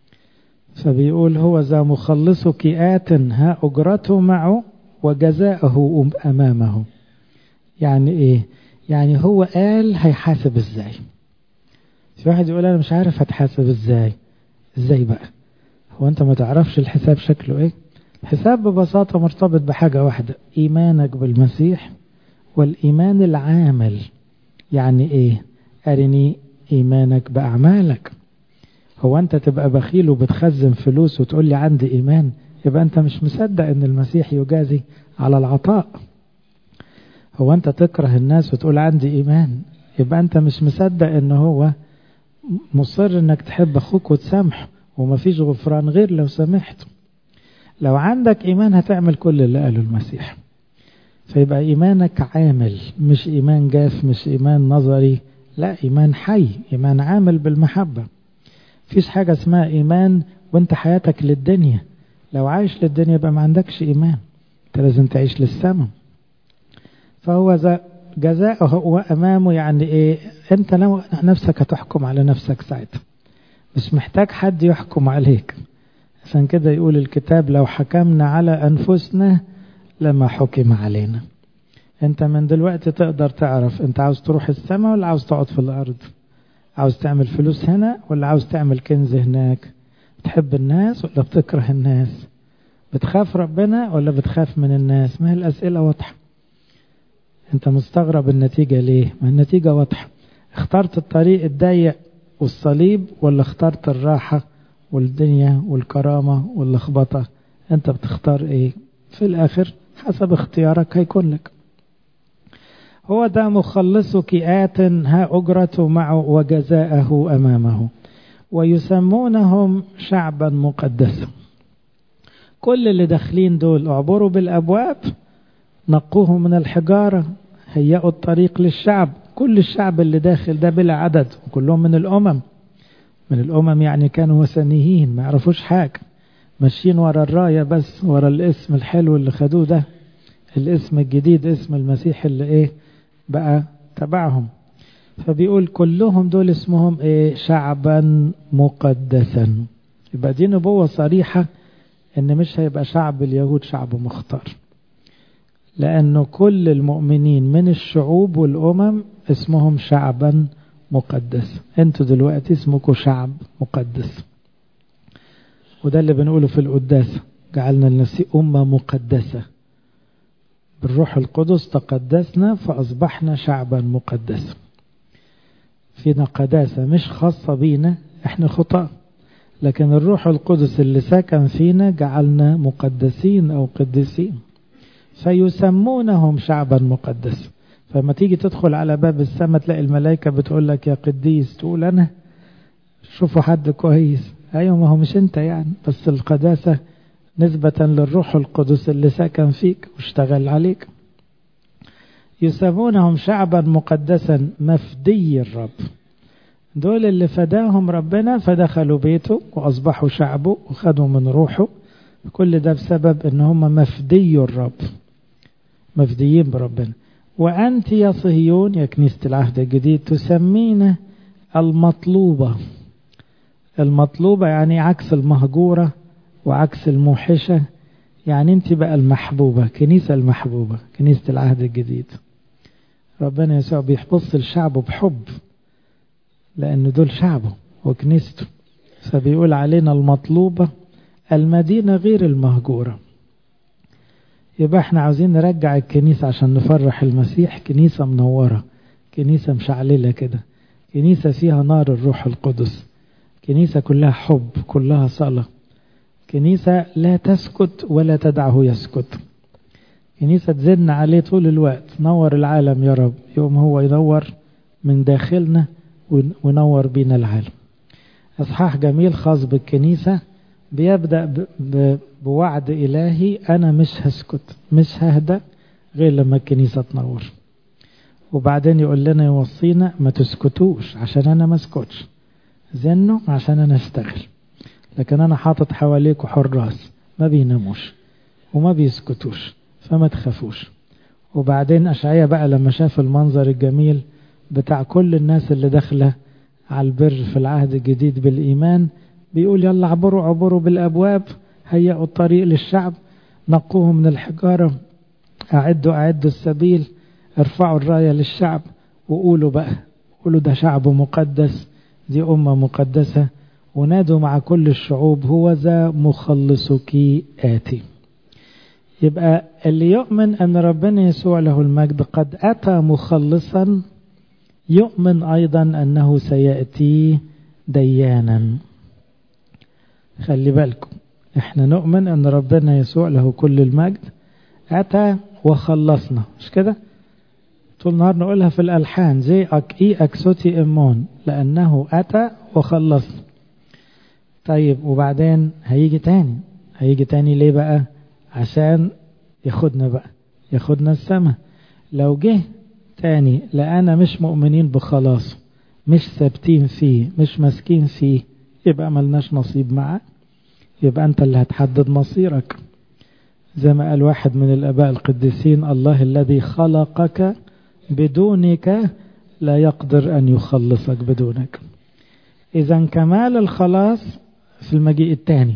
فبيقول هو ذا مخلصك آت ها أجرته معه وجزاءه أمامه يعني إيه يعني هو قال هيحاسب إزاي في واحد يقول أنا مش عارف هتحاسب إزاي إزاي بقى هو أنت ما تعرفش الحساب شكله إيه الحساب ببساطة مرتبط بحاجة واحدة إيمانك بالمسيح والإيمان العامل يعني إيه أرني إيمانك بأعمالك هو أنت تبقى بخيل وبتخزن فلوس وتقول لي عندي إيمان يبقى أنت مش مصدق أن المسيح يجازي على العطاء هو أنت تكره الناس وتقول عندي إيمان يبقى أنت مش مصدق أن هو مصر أنك تحب أخوك وتسامحه ومفيش غفران غير لو سامحته لو عندك إيمان هتعمل كل اللي قاله المسيح فيبقى إيمانك عامل مش إيمان جاف مش إيمان نظري لا إيمان حي إيمان عامل بالمحبة فيش حاجة اسمها إيمان وانت حياتك للدنيا لو عايش للدنيا يبقى ما عندكش إيمان انت لازم تعيش للسماء فهو جزاءه وأمامه يعني إيه انت لو نفسك هتحكم على نفسك ساعتها مش محتاج حد يحكم عليك عشان كده يقول الكتاب لو حكمنا على أنفسنا لما حكم علينا انت من دلوقتي تقدر تعرف انت عاوز تروح السماء ولا عاوز تقعد في الأرض عاوز تعمل فلوس هنا ولا عاوز تعمل كنز هناك بتحب الناس ولا بتكره الناس بتخاف ربنا ولا بتخاف من الناس ما هي الأسئلة واضحة انت مستغرب النتيجة ليه ما النتيجة واضحة اخترت الطريق الضيق والصليب ولا اخترت الراحة والدنيا والكرامة واللخبطة انت بتختار ايه في الاخر حسب اختيارك هيكون لك هو ده مخلصك آت ها أجرته معه وجزاءه أمامه ويسمونهم شعبا مقدسا كل اللي داخلين دول اعبروا بالأبواب نقوه من الحجارة هيئوا الطريق للشعب كل الشعب اللي داخل ده بلا عدد وكلهم من الأمم من الأمم يعني كانوا وثنيين ما يعرفوش حاجة ماشيين ورا الراية بس ورا الاسم الحلو اللي خدوه ده الاسم الجديد اسم المسيح اللي ايه بقى تبعهم فبيقول كلهم دول اسمهم ايه شعبا مقدسا يبقى دي نبوة صريحة ان مش هيبقى شعب اليهود شعب مختار لانه كل المؤمنين من الشعوب والامم اسمهم شعبا مقدس انتوا دلوقتي اسمكم شعب مقدس وده اللي بنقوله في القداسة جعلنا لنفسي أمة مقدسة بالروح القدس تقدسنا فأصبحنا شعبا مقدسا فينا قداسة مش خاصة بينا احنا خطاء لكن الروح القدس اللي سكن فينا جعلنا مقدسين أو قديسين فيسمونهم شعبا مقدسا فما تيجي تدخل على باب السماء تلاقي الملائكة بتقول لك يا قديس تقول أنا شوفوا حد كويس أيوة ما هو مش أنت يعني بس القداسة نسبة للروح القدس اللي سكن فيك واشتغل عليك يسمونهم شعبا مقدسا مفدي الرب دول اللي فداهم ربنا فدخلوا بيته وأصبحوا شعبه وخدوا من روحه كل ده بسبب ان هم مفدي الرب مفديين بربنا وأنت يا صهيون يا كنيسة العهد الجديد تسمين المطلوبة المطلوبة يعني عكس المهجورة وعكس الموحشة يعني انت بقى المحبوبة كنيسة المحبوبة كنيسة العهد الجديد ربنا يسوع بيحبص لشعبه بحب لأن دول شعبه وكنيسته فبيقول علينا المطلوبة المدينة غير المهجورة يبقى احنا عاوزين نرجع الكنيسة عشان نفرح المسيح كنيسة منورة كنيسة مشعللة كده كنيسة فيها نار الروح القدس كنيسة كلها حب كلها صلاة كنيسة لا تسكت ولا تدعه يسكت كنيسة تزن عليه طول الوقت نور العالم يا رب يوم هو ينور من داخلنا ونور بينا العالم اصحاح جميل خاص بالكنيسة بيبدأ بوعد إلهي أنا مش هسكت مش ههدى غير لما الكنيسة تنور وبعدين يقول لنا يوصينا ما تسكتوش عشان أنا ما اسكتش زنوا عشان أنا اشتغل لكن أنا حاطط حواليكوا حراس ما بيناموش وما بيسكتوش فما تخافوش وبعدين أشعية بقى لما شاف المنظر الجميل بتاع كل الناس اللي داخلة على البر في العهد الجديد بالإيمان بيقول يلا عبروا عبروا بالأبواب هيئوا الطريق للشعب نقوه من الحجارة أعدوا أعدوا السبيل ارفعوا الراية للشعب وقولوا بقى قولوا ده شعب مقدس دي أمة مقدسة ونادوا مع كل الشعوب هو ذا مخلصك آتي يبقى اللي يؤمن أن ربنا يسوع له المجد قد أتى مخلصا يؤمن أيضا أنه سيأتي ديانا خلي بالكم احنا نؤمن أن ربنا يسوع له كل المجد أتى وخلصنا مش كده طول النهار نقولها في الألحان زي أك إي أكسوتي إمون لأنه أتى وخلصنا طيب وبعدين هيجي تاني هيجي تاني ليه بقى عشان ياخدنا بقى ياخدنا السماء لو جه تاني لأنا مش مؤمنين بخلاص مش ثابتين فيه مش ماسكين فيه يبقى ملناش نصيب معاه يبقى أنت اللي هتحدد مصيرك زي ما قال واحد من الآباء القديسين الله الذي خلقك بدونك لا يقدر أن يخلصك بدونك إذا كمال الخلاص في المجيء الثاني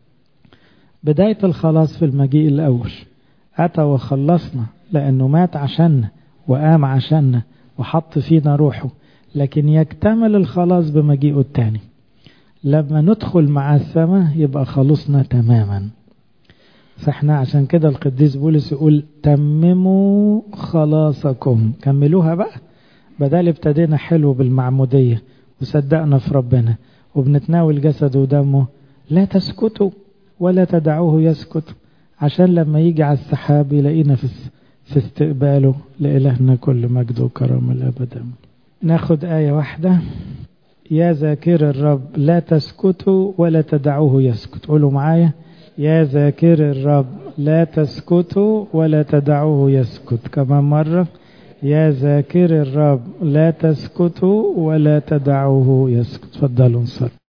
بداية الخلاص في المجيء الأول أتى وخلصنا لأنه مات عشاننا وقام عشاننا وحط فينا روحه لكن يكتمل الخلاص بمجيئه الثاني لما ندخل مع السماء يبقى خلصنا تماما فاحنا عشان كده القديس بولس يقول تمموا خلاصكم كملوها بقى بدل ابتدينا حلو بالمعمودية وصدقنا في ربنا وبنتناول جسده ودمه لا تسكتوا ولا تدعوه يسكت عشان لما يجي على السحاب يلاقينا في في استقباله لإلهنا كل مجد وكرم الأبد ناخد آية واحدة يا ذاكر الرب لا تسكتوا ولا تدعوه يسكت قولوا معايا يا ذاكر الرب لا تسكتوا ولا تدعوه يسكت كمان مرة يا ذاكر الرب لا تسكتوا ولا تدعوه يسكت تفضلوا نصلي